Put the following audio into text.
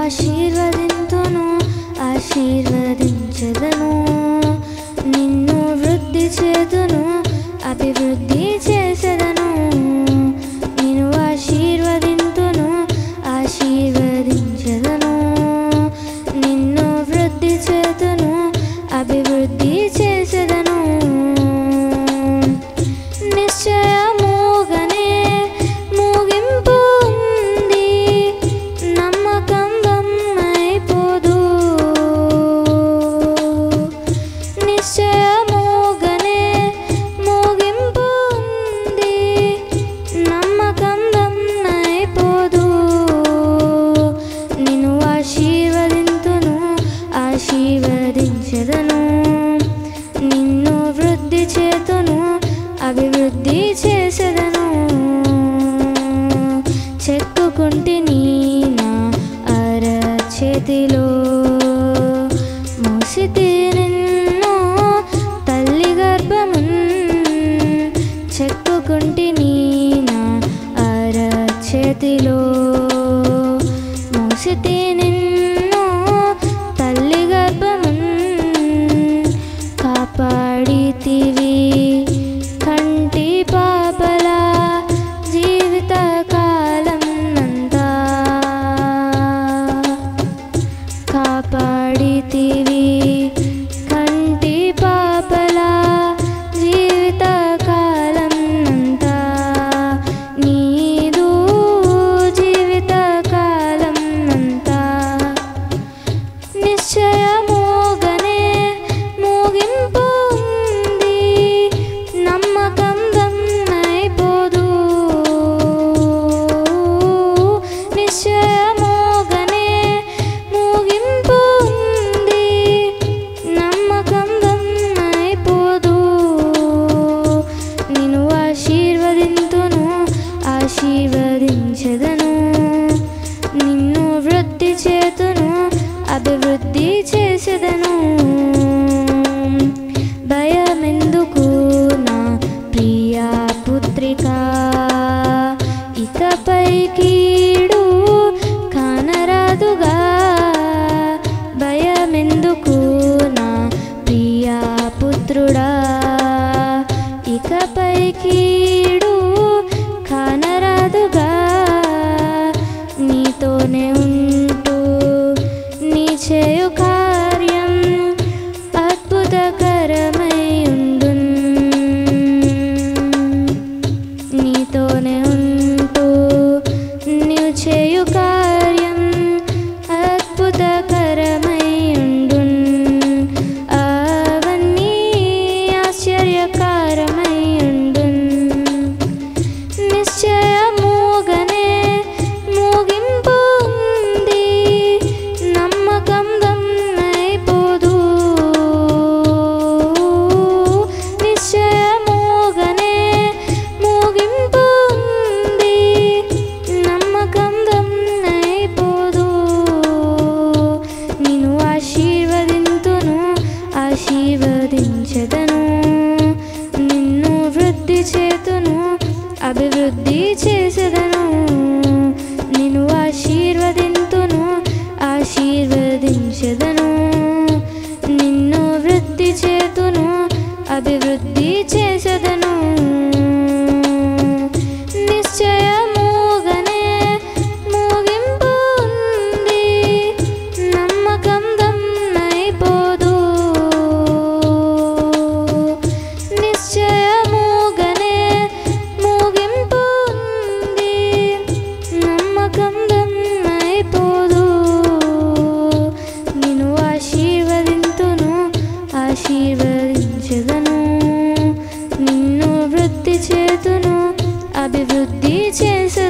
ఆశీర్వదింతును ఆశీర్వదించదను నిన్ను వృద్ధి చేతును అభివృద్ధి చేసెదను నిన్ను ఆశీర్వదింతును ఆశీర్వదించదను నిన్ను వృద్ధి చేతును అభివృద్ధి చేసెదను నిశ్చయముగానే ముగింపు ఉంది నమ్మకం అయిపోదు నిశ్చయముగానే ముగింపు ఉంది నమ్మకం అయిపోదు నిన్ను ఆశీర్వదింతును ఆశీర్వదించదను నిన్ను వృద్ధి చేతును అభివృద్ధి చేసెదను చెక్కుకుంటిని నా అర చేతిలో మోసితే నిన్ను తల్లి గర్భమున్ చెక్కుకుంటిని నా అర చేతిలో మోసితే నిన్ను తల్లి గర్భమున్ కాపాడితివి కంటి పాపలా జీవిత కాలం నంతా కాపాడితివి కంటి పాపలా జీవిత కాలం నంతా నీదు జీవిత కాలం నంతా నిశ్చయముగానే ముగింపు ఉంది నమ్మకం అయిపోదు నిశ్చయముగానే ముగింపు ఉంది నమ్మకం అయిపోదు నిన్ను ఆశీర్వదింతును ఆశీర్వదించదను నిన్ను వృద్ధి చేతును అభివృద్ధి చేసేదను భయమెందుకు నా ప్రియా పుత్రిక ఇకపై కీడు కానరాదుగా భయమెందుకు నా ప్రియా పుత్రుడా ఇకపై కీడు కానరాదుగా నీతోనే ఉంటూ నీ చేయు కార్యం అద్భుతకరమై ఉండున్ నీతోనే ఉంటూ నీవు చేయు కార్యం అద్భుతకరమై ఉండున్ అవన్నీ ఆశ్చర్యకరమై ఉండున్ నిశ్చయముగానే ముగింపు ఉంది నమ్మకం అయిపోదు నిశ్చయముగానే ముగింపు ఉంది నమ్మకం అయిపోదు నిన్ను ఆశీర్వదింతును ఆశీర్వదించదను నిన్ను వృద్ధి చేతును అభివృద్ధి చేసెదను నిన్ను ఆశీర్వదింతును ఆశీర్వదించదను నిన్ను వృద్ధి చేతును అభివృద్ధి చేసెదను నిశ్చయముగానే ముగింపు ఉంది నమ్మకం అయిపోదు నిశ్చయముగానే ముగింపు ఉంది నమ్మకం అయిపోదు నిన్ను ఆశీర్వదింతును ఆశీర్వదించదను నిన్ను వృద్ధి చేతును అభివృద్ధి చేసే